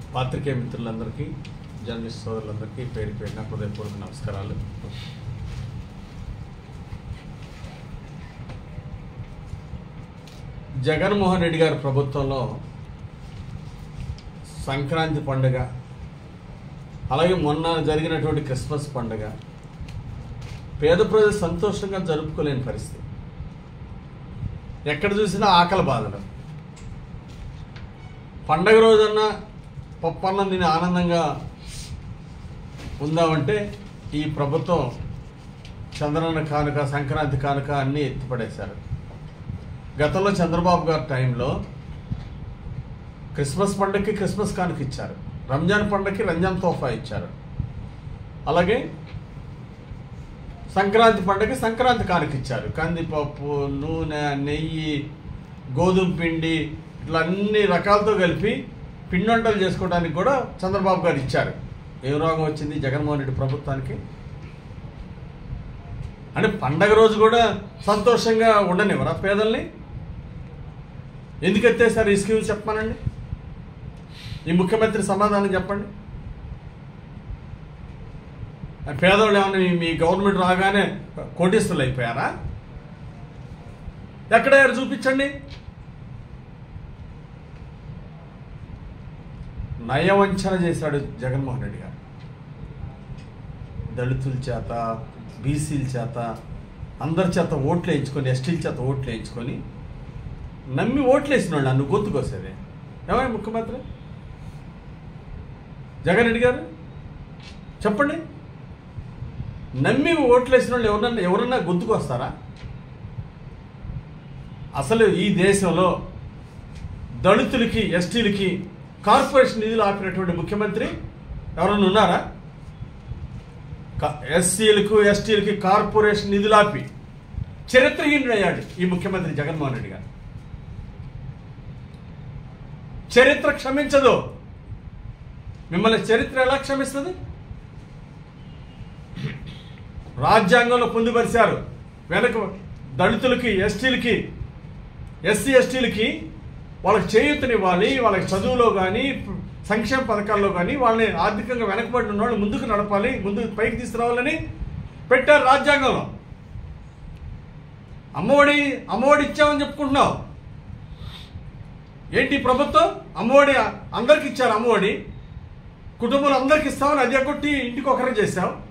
పాత్రికేయ మిత్రులందరికీ జర్నలిస్ట్ సోదరులందరికీ పేరు పేరున హృదయపూర్వక నమస్కారాలు జగన్మోహన్ రెడ్డి గారి ప్రభుత్వంలో సంక్రాంతి పండుగ అలాగే మొన్న జరిగినటువంటి క్రిస్మస్ పండుగ పేద ప్రజలు సంతోషంగా జరుపుకోలేని పరిస్థితి ఎక్కడ చూసినా ఆకలి బాధలు పండగ రోజున పప్పన్నం తిని ఆనందంగా ఉందామంటే ఈ ప్రభుత్వం చంద్రన్న కానుక సంక్రాంతి కానుక అన్నీ ఎత్తిపడేశారు గతంలో చంద్రబాబు గారి టైంలో క్రిస్మస్ పండుగకి క్రిస్మస్ కానుక ఇచ్చారు రంజాన్ పండుగకి రంజాన్ తోఫా ఇచ్చారు అలాగే సంక్రాంతి పండుగకి సంక్రాంతి కానుక ఇచ్చారు కందిపప్పు నూనె నెయ్యి గోధుమ పిండి ఇట్లా అన్ని రకాలతో కలిపి పిండి వంటలు చేసుకోవడానికి కూడా చంద్రబాబు గారు ఇచ్చారు ఏం రోగం వచ్చింది జగన్మోహన్ రెడ్డి ప్రభుత్వానికి అంటే పండగ రోజు కూడా సంతోషంగా ఉండనివ్వరా పేదల్ని ఎందుకు ఎత్తేసారు ఈ స్కీమ్ చెప్పమనండి ఈ ముఖ్యమంత్రి సమాధానం చెప్పండి ఆ పేదవాళ్ళు ఏమన్నా మీ- మీ గవర్నమెంట్ రాగానే కోటీస్తులు అయిపోయారా ఎక్కడయ్యారు చూపించండి నయవంచన చేశాడు జగన్మోహన్ రెడ్డి గారు దళితుల చేత బీసీల చేత అందరి చేత ఓట్లు వేయించుకొని ఎస్టీల చేత ఓట్లు వేయించుకొని నమ్మి ఓట్లు వేసిన వాళ్ళు నన్ను గొంతుకొసేది ఏమై ముఖ్యమంత్రి జగన్ రెడ్డి గారు చెప్పండి నమ్మి ఓట్లు వేసిన వాళ్ళు ఎవరన్నా ఎవరన్నా గొంతుకు వస్తారా అసలు ఈ దేశంలో దళితులకి ఎస్టీలకి కార్పొరేషన్ నిధులు ఆపినటువంటి ముఖ్యమంత్రి ఎవరన్నా ఉన్నారా ఎస్సీలకు ఎస్టీలకి కార్పొరేషన్ నిధులు ఆపి చరిత్రహీనుడు అయ్యాడు ఈ ముఖ్యమంత్రి జగన్మోహన్ రెడ్డి గారు చరిత్ర క్షమించదు మిమ్మల్ని చరిత్ర ఎలా క్షమిస్తుంది రాజ్యాంగంలో పొందుపరిచారు వెనక దళితులకి ఎస్టీలకి ఎస్సీ ఎస్టీలకి వాళ్ళకి చేయూతనివ్వాలి వాళ్ళకి చదువులో కానీ సంక్షేమ పథకాల్లో కానీ వాళ్ళని ఆర్థికంగా వెనకబడిన వాళ్ళు ముందుకు నడపాలి ముందుకు పైకి తీసుకురావాలని పెట్టారు రాజ్యాంగంలో అమ్మఒడి అమ్మఒడి ఇచ్చామని చెప్పుకుంటున్నావు ఏంటి ఈ ప్రభుత్వం అమ్మఒడి అందరికి ఇచ్చారు అమ్మఒడి కుటుంబంలో అందరికి ఇస్తామని అది ఎగ్గొట్టి ఇంటికి ఒకరే చేసావు